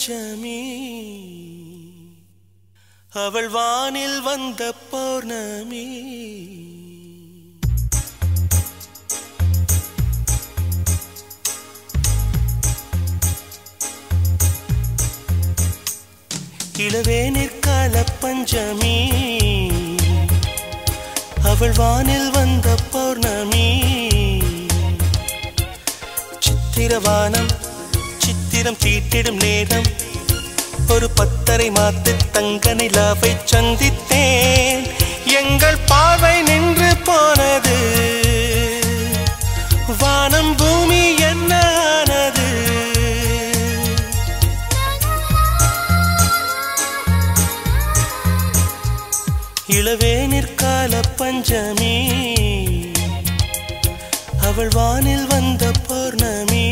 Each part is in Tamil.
பஞ்சமி அவள் வானில் வந்த பௌர்ணமி இளவேனிற்கால பஞ்சமி அவள் வானில் வந்த பௌர்ணமி சித்திரவானம் சித்திரம் தீட்டிடும் நேரம் ஒரு பத்தரை மாத்து தங்க நிலாவை சந்தித்தேன் எங்கள் பார்வை நின்று போனது வானம் பூமி என்ன ஆனது இளவேனிற்கால பஞ்சமி அவள் வானில் வந்த பௌர்ணமி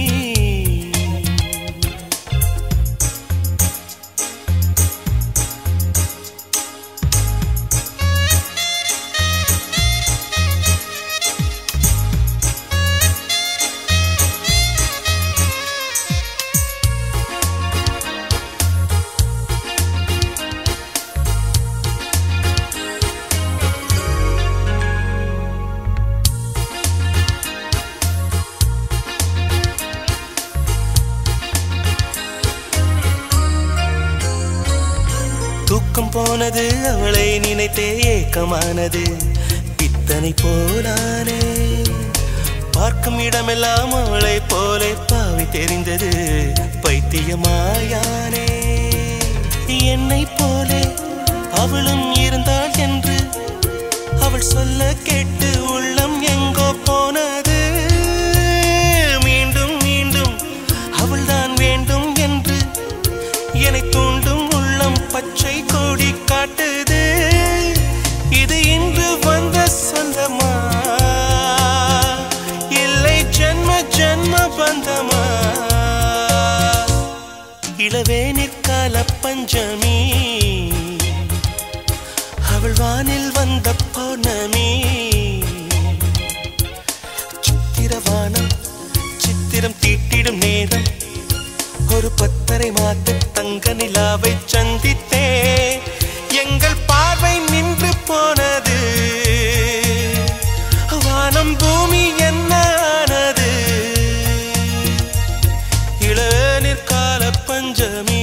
தூக்கம் போனது அவளை நினைத்தே ஏக்கமானது பித்தனை போலானே பார்க்கும் இடமெல்லாம் அவளை போலே பாவி தெரிந்தது பைத்தியமாயானே என்னை போலே அவளும் இருந்தாள் என்று அவள் சொல்ல கேட்டு உள்ளம் எங்கோ போனது மீண்டும் மீண்டும் அவள்தான் வேண்டும் என்று என்னை தூண்டும் உள்ளம் பச்சை கொடி காட்டுது இது இன்று வந்த சொந்தமா இல்லை ஜென்ம ஜென்ம பந்தமா இளவேனிற்கால பஞ்சமி அவள் வானில் வந்த பௌர்ணமி சித்திரவானம் சித்திரம் தீட்டிடும் நேரம் ஒரு பத்தரை மாத்து தங்க நிலாவை சந்தித்தே எங்கள் பார்வை நின்று போனது வானம் பூமி என்ன ஆனது இளநிற்கால பஞ்சமி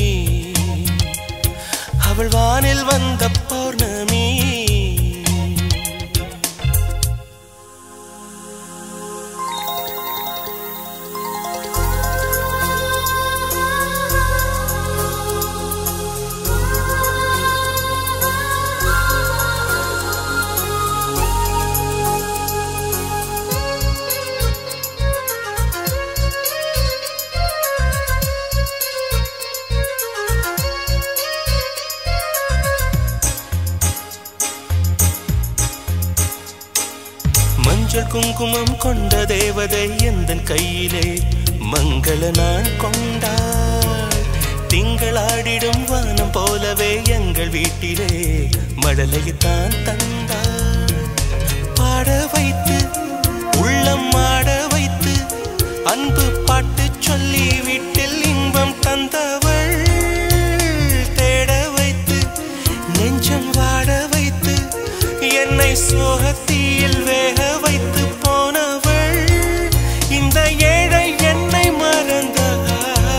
அவள் வானில் வந்த பௌர்ணமி மஞ்சள் குங்குமம் கொண்ட தேவதை எந்த கையிலே மங்கள நான் கொண்டாள் திங்களாடிடும் வானம் போலவே எங்கள் வீட்டிலே மழலையைத்தான் தந்தாள் பாட வைத்து உள்ளம் ஆட வைத்து அன்பு பாட்டு சொல்லி வீட்டில் இன்பம் தந்தவள் தேட வைத்து நெஞ்சம் வாட வைத்து என்னை சோகத்தீயில் வேக வைத்து போனவள் இந்த ஏழை என்னை மறந்தாள்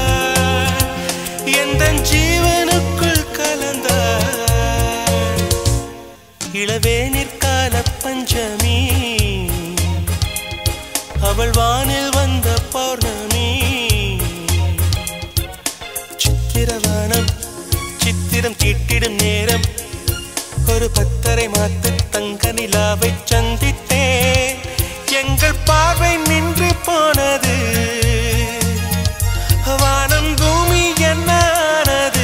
எந்த ஜீவனுக்குள் கலந்தாள் இளவேனிற்கால பஞ்சமி அவள் வானில் வந்த பௌர்ணமி சித்திரவானம் சித்திரம் தீட்டிடும் நேரம் ஒரு பத்தரை மாத்து தங்க நிலாவை சந்தித்தே எங்கள் பார்வை நின்று போனது வானம் பூமி என்ன ஆனது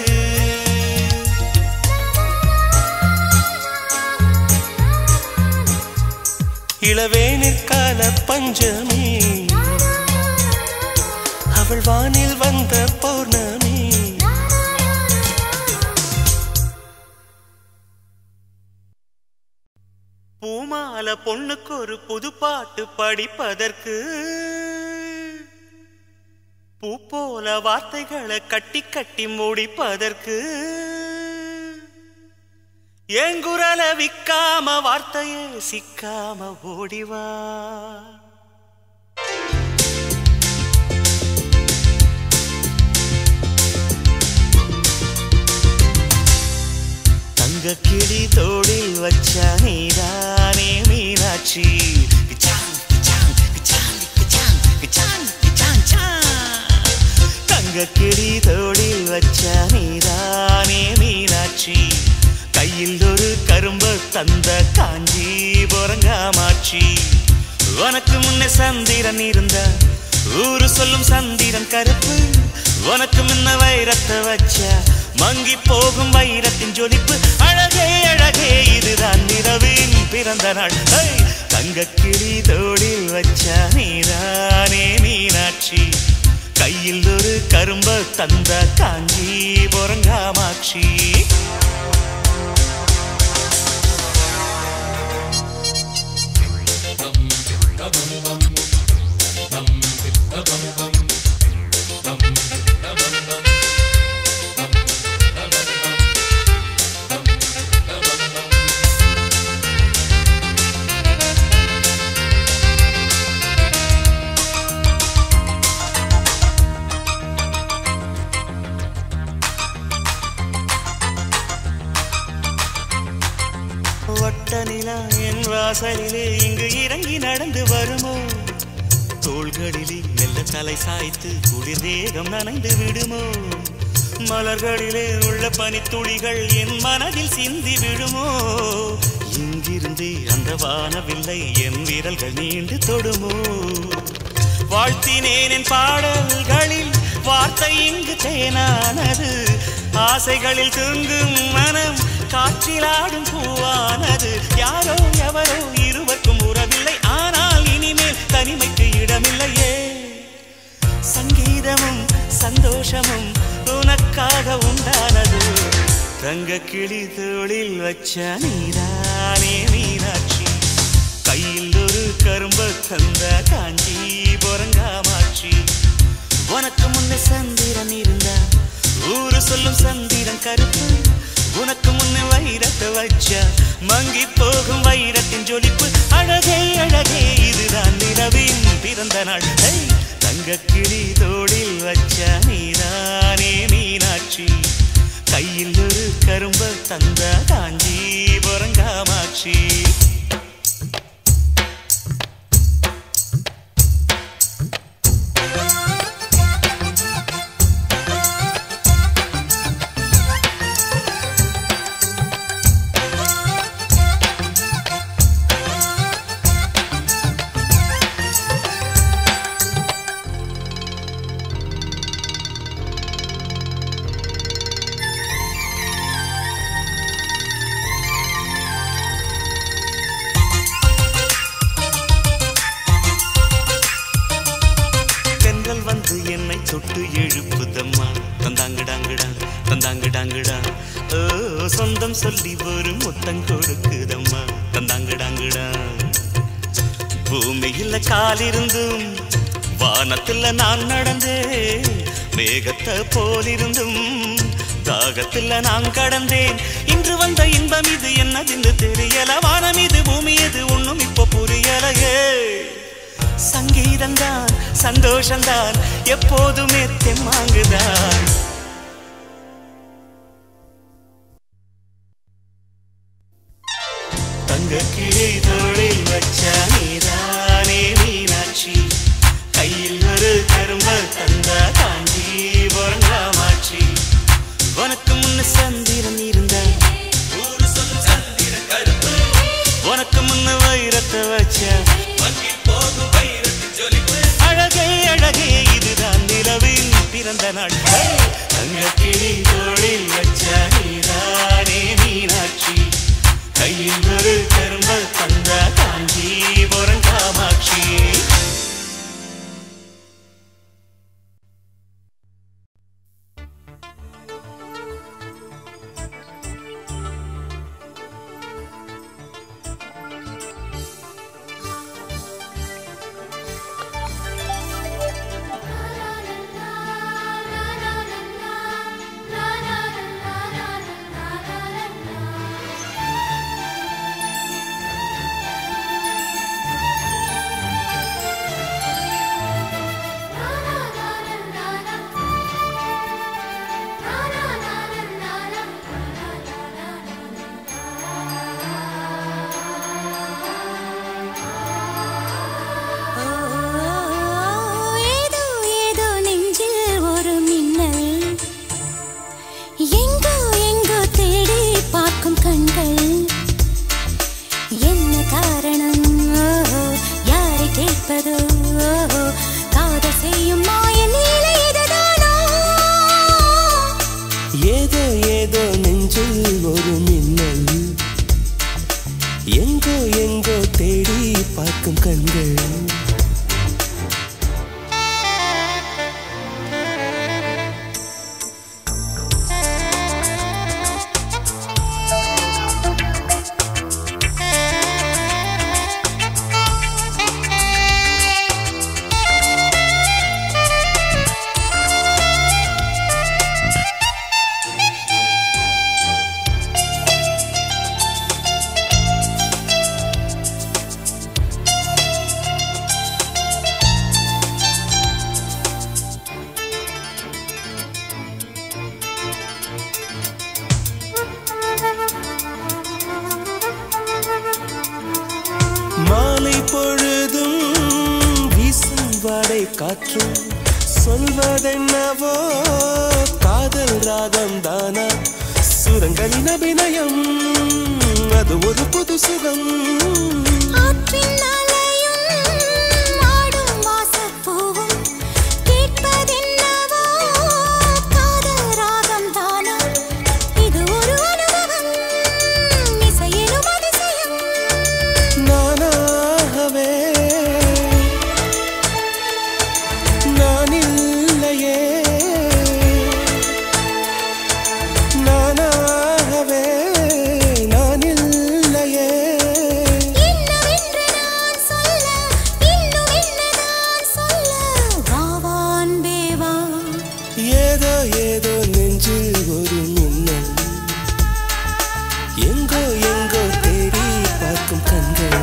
இளவேனிற்கால பஞ்சமி அவள் வானில் வந்த பௌர்ணமி பூமால பொண்ணுக்கு ஒரு புது பாட்டு படிப்பதற்கு பூ போல வார்த்தைகளை கட்டி கட்டி முடிப்பதற்கு எங்குரல விக்காம வார்த்தையே சிக்காம ஓடிவா தங்க கிளி தோடில் வச்ச நீதானே மீனாட்சி கிச்சாங், கிச்சாங், கிச்சாங், கிச்சாங், கிச்சாங், கிச்சாங், சாங். தங்க கிளி தோடில் வச்ச நீதானே மீனாட்சி கையில் ஒரு கரும்பு தந்த காஞ்சி பொறங்காமாட்சி உனக்கு முன்னே சந்திரன் இருந்த ஊரு சொல்லும் சந்திரன் கருப்பு உனக்கு முன்ன வைரத்தை வச்ச மங்கி போகும் வைரத்தின் ஜொலிப்பு அழகே அழகே இதுதான் நிலவின் பிறந்த நாள் ஹை! தங்கக் கிளி தோடில் வச்ச நீதானே மீனாட்சி கையில் ஒரு கரும்பு தந்த காஞ்சி பொறங்காமாட்சி வட்ட நிலா என் வாசலிலே இங்கு இறங்கி நடந்து வருமோ தோள்களிலே மெல்ல தலை சாய்த்து குளிர் தேகம் நனைந்து விடுமோ மலர்களிலே உள்ள பனித்துளிகள் என் மனதில் சிந்தி விடுமோ இங்கிருந்தே அந்த வானவில்லை என் விரல்கள் நீண்டு தொடுமோ வாழ்த்தினேன் என் பாடல்களில் வார்த்தை இங்கு தேனானது ஆசைகளில் தூங்கும் மனம் காற்றிலாடும் பூவானது யாரோ எவரோ இருவருக்கும் உறவில்லை ஆனால் இனிமேல் தனிமைக்கு இடமில்லையே சங்கீதமும் சந்தோஷமும் உனக்காக உண்டானது தங்க கிளி தோளில் வச்ச நீதானே மீனாட்சி கையில் ஒரு கரும்பு தந்த காஞ்சி பொறங்காமாட்சி உனக்கு முன்ன சந்திரன் இருந்தா ஊரு சொல்லும் சந்திரன் கருப்பு உனக்கு முன்ன வைரத்தை வச்ச மங்கி போகும் வைரத்தின் ஜொலிப்பு அழகே அழகே இதுதான் நிலவின் பிறந்த நாள் ஹை! தங்கக் கிளி தோடில் வச்ச நீதானே மீனாட்சி கையில் ஒரு கரும்பு தந்த காஞ்சி பொறங்காமாட்சி தென்றல் வந்து என்னை தொட்டு எழுப்புதம்மா தந்தாங்கடாங்கடா தந்தாங்கடாங்கடா ஓ சொந்தம் சொல்லி ஒரு முத்தம் கொடுக்குதம்மா தந்தாங்கடாங்கடா பூமியில காலிருந்தும் வானத்துல நான் நடந்தேன் மேகத்தை போலிருந்தும் தாகத்துல நான் கடந்தேன் இன்று வந்த இன்பம் இது என்னதென்று தெரியல வானம் இது பூமி இது ஒண்ணும் இப்போ புரியலையே சங்கீதம்தான் சந்தோஷம்தான் எப்போதுமே தெம்மாங்குதான் தங்க கிளி தோளில் வச்ச நீதானே மீனாட்சி கையில் ஒரு கரும்ப தந்த காஞ்சி பொறங்காமாட்சி உனக்கு முன்ன சந்திரன் இருந்தா ஊரு சொல்லும் சந்திரன் கருப்பு உனக்கு முன்ன வைரத்தை வச்ச அழகே அழகே இதுதான் நிலவின் பிறந்த நாள் தங்க கிளி தோளில் வச்ச நீதானே மீனாட்சி கையில் ஒரு கரும்ப தந்த காஞ்சி பொறங்காமாட்சி La la la la எங்கோ எங்கோ தேடி பார்க்கும் கண்கள் என்ன காரணம் ஓஹோ, யாரை கேட்பதோ ஓஹோ, காதல் செய்யும் மாய லீலை இதுதானோ ஏதோ ஏதோ நெஞ்சில் ஒரு மின்னல் எங்கோ எங்கோ தேடி பார்க்கும் கண்கள் மாலை பொழுதும் வீசும் வாடை காற்றும் சொல்வதென்னவோ காதல் ராகம் தானா சுரங்களின் அபிநயம் அது ஒரு புது சுகம் ஆற்றின் அலையும் ஆடும் வாசப்பூவும் கேட்பதென்னவோ காதல் ராகம் தானா இது ஒரு அனுபவம் இசையிலும் அதிசயம் நானாகவே நான் இல்லையே நானாகவே நான் இல்லையே என்னவென்று நான் சொல்ல இன்னும் என்னதான் சொல்ல வா வா அன்பே வா ஏதோ ஏதோ நெஞ்சில் ஒரு மின்னல் எங்கோ எங்கோ தேடி பார்க்கும் கண்கள்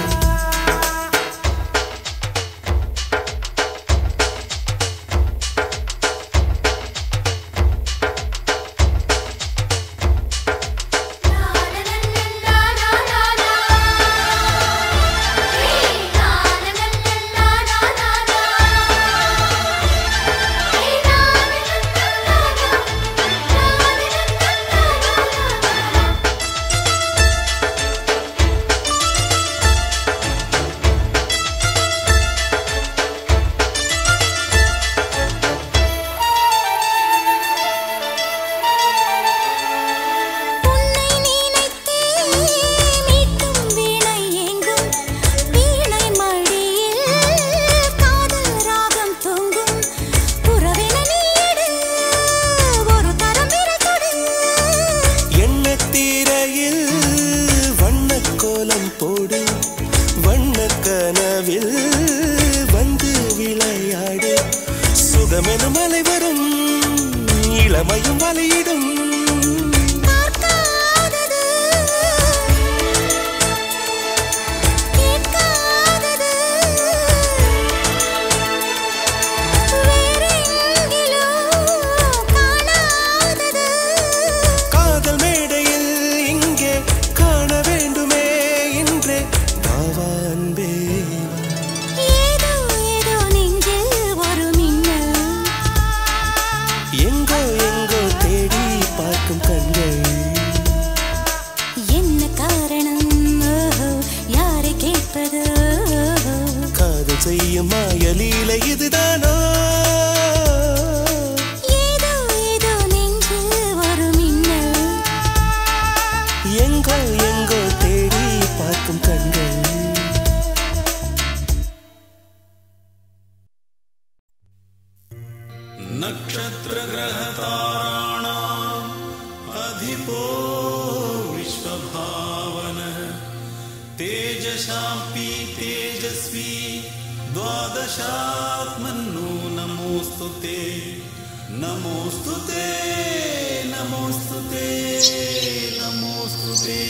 உன்னை நினைத்தே மீட்டும் வீணை எங்கும் வீணை மடியில் காதல் ராகம் தூங்கும் புறவென நீடு ஒரு தரம் விரகொடு எண்ணத்தீரையில் வண்ணக் கோலம் போடு வண்ணக் கனவில் வந்து விளையாடு சுகமெனும் அலை வரும் இளமையும் வலையிடும் பார்க்காதது கேட்காதது வேறெங்கிலோ காணாதது காதல் மேடையில் இங்கே காண வேண்டுமே என்றே பாவா அன்பே ஏதோ ஏதோ நெஞ்சில் ஒரு மின்னல் எங்கோ எங்கோ தேடி பார்க்கும் கண்கள் என்ன காரணம் ஓஹோ, யாரை கேட்பது ஓஹோ. காதல் செய்யும் மாயலீலை இதுதானோ ஏதோ ஏதோ நெஞ்சில் ஒரு மின்னல் எங்கோ எங்கோ தேடி பார்க்கும் கண்கள் नक्षत्रग्रहताराणाम् अधिपो विश्वभावनः तेजशापि तेजस्वी द्वादशात्मन्नो नमोऽस्तु ते नमोऽस्तु ते नमोऽस्तु ते नमोऽस्तु ते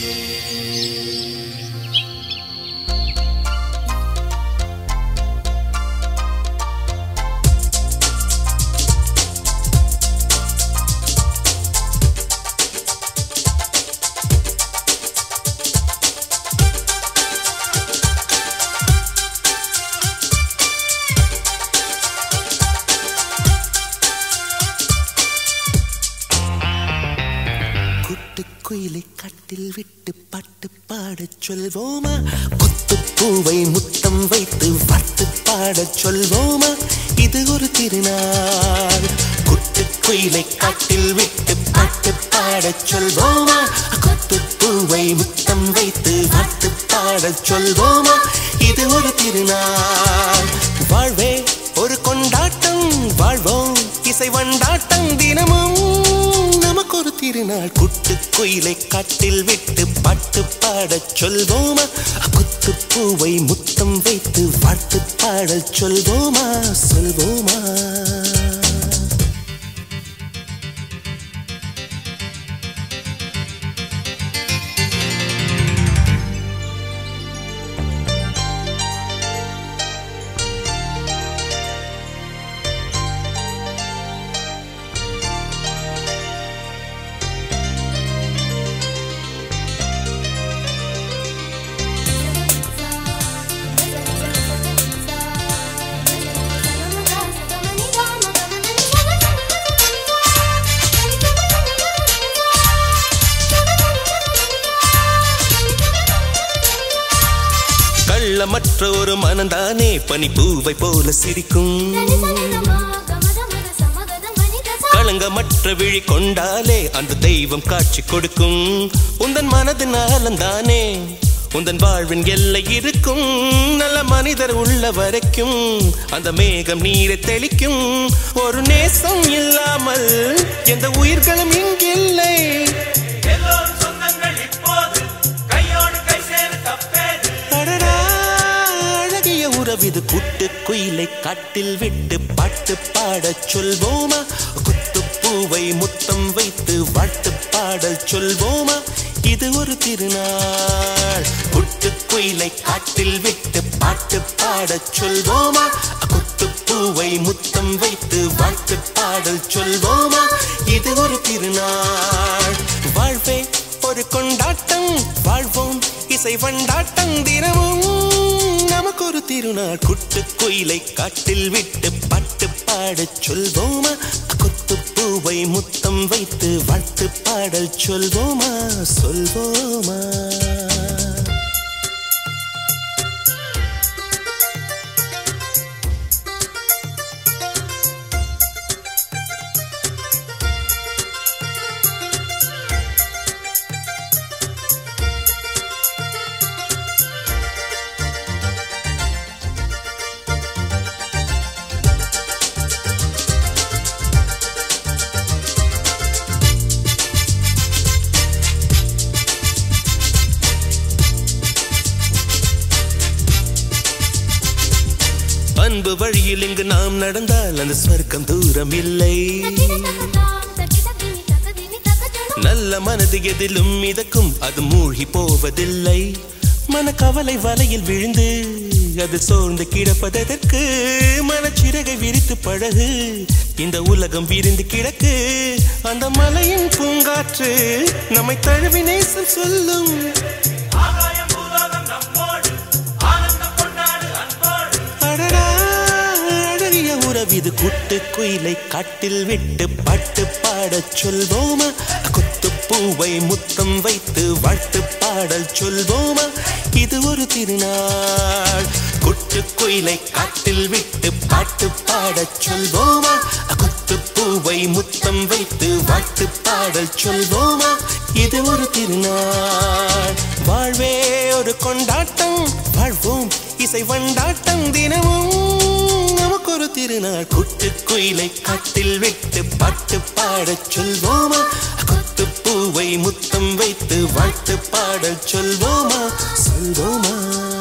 குயிலை கட்டில் விட்டு பாட்டு பாடச் சொல்வோமா குத்து பூவை முத்தம் வைத்து வாட்டு பாடச் சொல்வோமா இது ஒரு திருநாள் குட்டு குயிலை கட்டில் விட்டு பாட்டு பாடச் சொல்வோமா குத்து பூவை முத்தம் வைத்து வாட்டு பாடச் சொல்வோமா இது ஒரு திருநாள் வாழ்வே ஒரு கொண்டாட்டம் வாழ்வோம் இசை வண்டாட்டம் தினமும் நமக்கு ஒரு திருநாள் குட்டு குயிலை காட்டில் விட்டு பாட்டு பாடச் சொல்வோமா குத்து பூவை முத்தம் வைத்து வாழ்த்து பாடச் சொல்வோமா சொல்வோமா கள்ளமற்ற ஒரு மனந்தானே பனிப்பூவை போல சிரிக்கும் களங்கமற்ற விழி கொண்டாலே அந்த தெய்வம் காட்சி கொடுக்கும் உந்தன் மனதின் ஆலந்தானே உந்தன் வாழ்வின் எல்லை இருக்கும் நல்ல மனிதர் உள்ள வரைக்கும் அந்த மேகம் நீரை தெளிக்கும் ஒரு நேசம் இல்லாமல் எந்த உயிர்களும் இங்கில்லை எல்லோரும் சொந்தங்கள் இப்போது கையோடு கை சேர தப்பேது அடடா, அழகிய உறவிது குட்டு குயிலை காட்டில் விட்டு பாட்டு பாடச் சொல்வோமா குத்து பூவை முத்தம் வைத்து வாழ்த்து பாடல் சொல்வோமா இது ஒரு திருநாள் குட்டு குயிலை காட்டில் விட்டு பாட்டு பாடச் சொல்வோமா குத்து பூவை முத்தம் வைத்து வாழ்த்து பாடல் சொல்வோமா இது ஒரு திருநாள் வாழ்வே ஒரு கொண்டாட்டம் வாழ்வோம் இசை வண்டாட்டம் தினமும் நமக்கு ஒரு திருநாள் குட்டு குயிலை காட்டில் விட்டு பாட்டு பாடச் சொல்வோமா குத்து பூவை முத்தம் வைத்து வாழ்த்து பாடல் சொல்வோமா சொல்வோமா அன்பு வழியில் இங்கு நாம் நடந்தால் அந்த ஸ்வர்க்கம் தூரம் இல்லை நல்ல மனது எதிலும் மிதக்கும் அது மூழ்கி போவதில்லை மனக்கவலை வலையில் விழுந்து அது சோர்ந்து கிடப்பதற்கு மனச்சிறகை விரித்து பழகு இந்த உலகம் விரிந்து கிடக்கு அந்த மலையின் பூங்காற்று நம்மை தழுவி நேசம் சொல்லும் ஆகாயம் பூலோகம் நம்மோடு ஆனந்தம் கொண்டாடு அன்போடு அடடா, அழகிய உறவிது குட்டு குயிலை காட்டில் விட்டு பாட்டு பாடச் சொல்வோமா குத்து பூவை முத்தம் வைத்து வாழ்த்து பாடல் சொல்வோமா இது ஒரு திருநாள் குட்டு குயிலை காட்டில் விட்டு பாட்டு பாடச் சொல்வோமா குத்து பூவை முத்தம் வைத்து வாழ்த்து பாடல் சொல்வோமா இது ஒரு திருநாள் வாழ்வே ஒரு கொண்டாட்டம் வாழ்வோம் இசை வண்டாட்டம் தினமும் நமக்கு ஒரு திருநாள் குட்டு குயிலை காட்டில் விட்டு பாட்டு பாடச் சொல்வோமா குத்து பூவை முத்தம் வைத்து வாழ்த்து பாடல் சொல்வோமா சொல்வோமா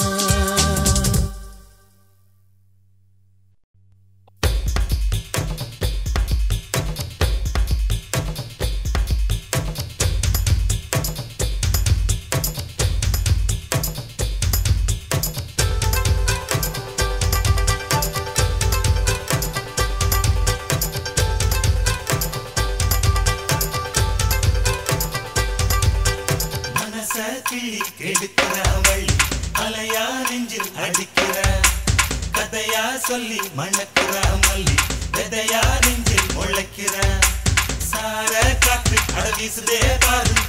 மனச கிள்ளி கெடுக்கிற வழி அலையா நெஞ்சில் அடிக்கிற கதையா சொல்லி மணக்கிற மல்லி விதையா நெஞ்சில் முளைக்கிற சார காற்று அட வீசுதே பாரு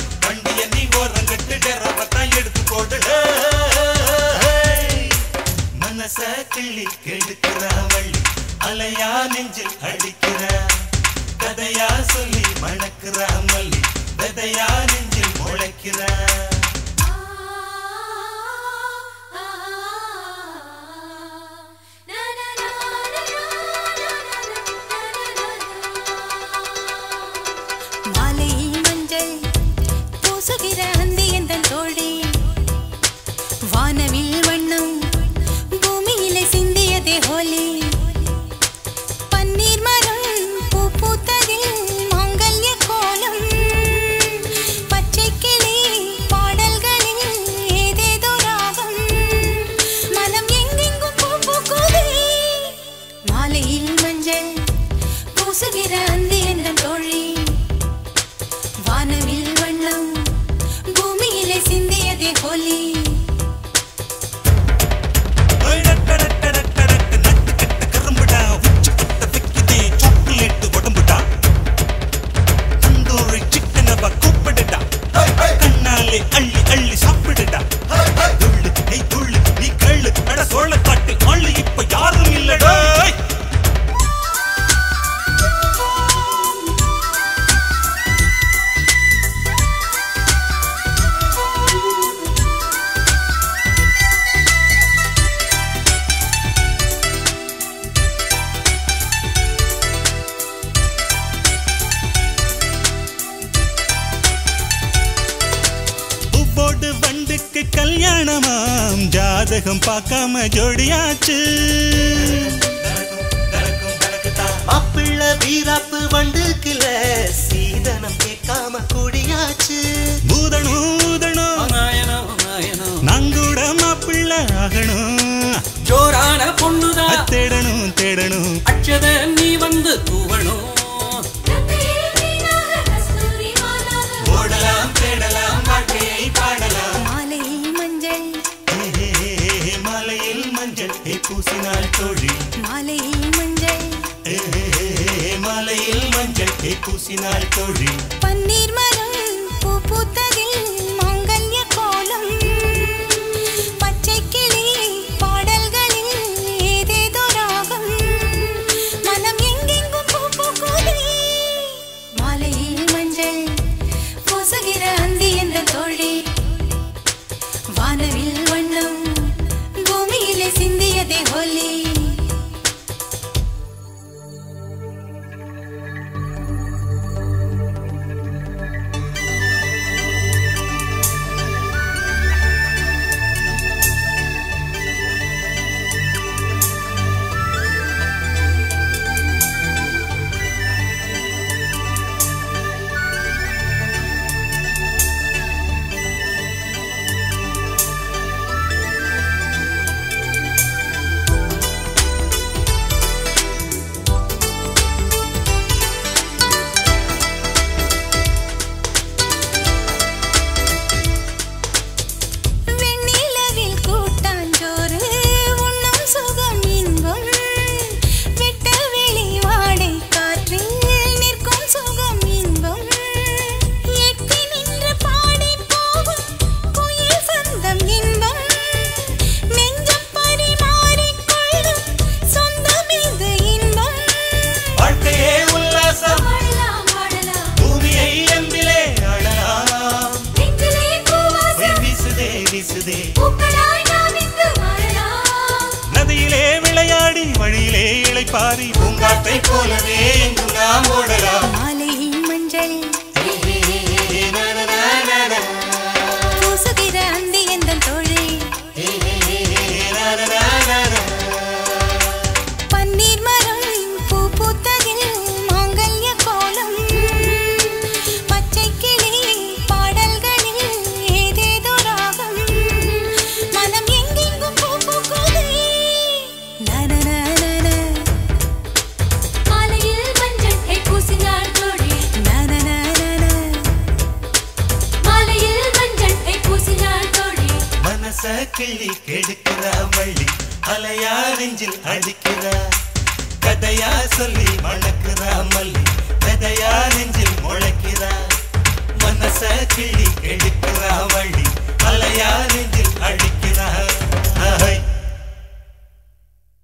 கிள்ளி கெடுக்கிற வள்ளி அலையா நெஞ்சில் அடிக்கிற கதையா சொல்லி மணக்கிற மல்லி விதையா நெஞ்சில் முளைக்கிற மாலையில் மஞ்சள் பூசுகிற அந்தி எந்தன் தோழி வானவில் வண்ணம் பூமியிலே சிந்தியதே ஹோலி பன்னீர் மரம் பூ பூத்ததில் மாங்கல்ய கோலம் பச்சை கிளி பாடல்களில் ஏதேதோ ராகம் மனம் எங்கெங்கும் பூ பூக்குதே மாலையில் மஞ்சள் பூசுகிற அந்தி எந்தன் தோழி வானவில் வண்ணம் பூமியிலே சிந்தியதே ஹோலி கரும்புடா உச்சி பட்ட வைக்குதே சாக்லேட் உடம்புடா தந்தூரி சிக்கனவ கூப்பிடுடா கண்ணாலே அள்ளி அள்ளி சாப்பிடுடா துள்ளு நீ துள்ளு நீ கள்ளு அட சோழ காட்டு ஆளு இப்ப யாரும் இல்லடா பூவோடு வண்டுக்கு கல்யாணமாம் ஜாதகம் பார்க்காம ஜோடியாச்சு மாப்பிள்ள வீராப்பு வண்டுக்குல சீதனம் கேட்காம குடியாச்சு ஊதணும் ஊதணும் நாயனம் நாயனம் நாங்கூட மாப்பிள்ள ஆகணும் ஜோரான பொண்ணுதான் தேடணும் தேடணும் அச்சத நீ வந்து தூவணும் ஓடலாம் தேடலாம் வாழ்க்கையை பாடலாம் மாலையில் மஞ்சள் ஏ, ஏ, ஏ, மாலையில் மஞ்சள் ஏ, பூசினாள் தோழி மாலையில் மஞ்சள் ஏ, ஏ, ஏ, மாலையில் மஞ்சள் ஏ, பூசினாள் தோழி பன்னீர் மரம் பூ பூத்ததில் மாங்கல்ய கோலம் பச்சை கிளி பாடல்களில் ஏதேதோ ராகம் மனம் எங்கெங்கும் பூ பூக்குதே மாலையில் மஞ்சள் பூசுகிற அந்தி என்ற தோழி வானவில் வண்ணம் பூமியிலே சிந்தியதே ஹோலி வெண்ணிலவில் கூட்டாஞ்சோறு உண்ணும் சுகம் இன்பம் வெட்ட வெளி வாடை காற்றில் நிற்கும் சுகம் இன்பம் எட்டி நின்று பாடி போகும் குயில் சந்தம் இன்பம் நெஞ்சம் பரிமாறிக் கொள்ளும் சொந்தம் இது இன்பம் வாழ்க்கையே உல்லாசம் பாடலாம் பாடலாம் பூமியை அன்பிலே அழலாம் நெஞ்சிலே பூவாசம் ஒய் வீசுதே வீசுதே பூக்களாய் நாம் இங்கு வாழலாம் நதியிலே விளையாடி வழியிலே இளைப்பாரி பூங்காற்றை போலவே எங்கும் நாம் ஓடலாம் மாலையில் மஞ்சள் பூசுகிற அந்தி எந்தன் தோழி பன்னீர் மரம் பூ பூத்ததில் மாங்கல்ய கோலம் பச்சை கிளி பாடல்களில் ஏதேதோ ராகம் மனம் எங்கெங்கும் பூ பூக்குதே நனநனன. மாலையில் மஞ்சள் கை பூசினாள் தோழி நனநனன. மாலையில் மஞ்சள் கை பூசினாள் தோழி மனச கிள்ளி கெடுக்கிற வள்ளி அலையா நெஞ்சில் அடிக்கிற கதையா சொல்லி மணக்கிற மல்லி கதையா நெஞ்சில் முளைக்கிற மனச கிள்ளி கெடுக்கிற வள்ளி அலையா நெஞ்சில் அடிக்கிற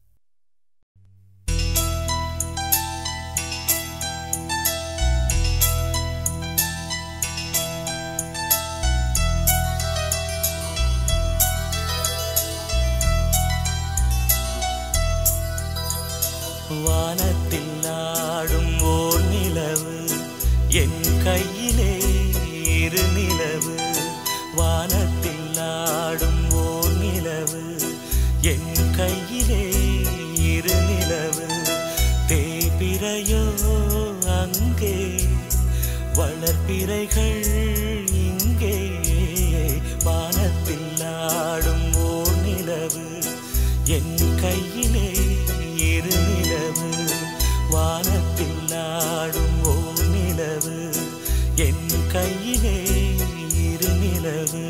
பிறைகள் இங்கே வானத்தில் ஆடும் ஓர் நிலவு என் கையிலே இரு நிலவு வானத்தில் ஆடும் ஓர் நிலவு என் கையிலே இரு நிலவு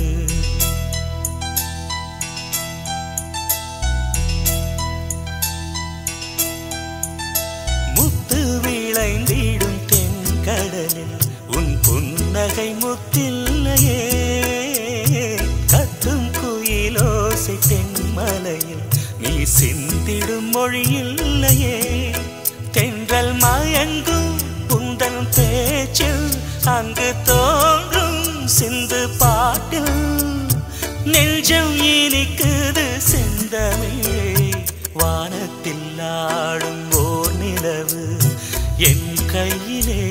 முத்து விளைந்திடும் தென்கடலில் உன் புன்னகை முத்தில்லையே கத்தும் குயிலோசை தென்மலையில் நீ சிந்திடும் மொழியில்லையே தென்றல் மயங்கும் உந்தன் பேச்சில் அங்கு தோன்றும் சிந்து பாட்டில் நெஞ்சம் இனிக்குது செந்தமிழே வானத்தில் ஆடும் ஓர் நிலவு என் கையிலே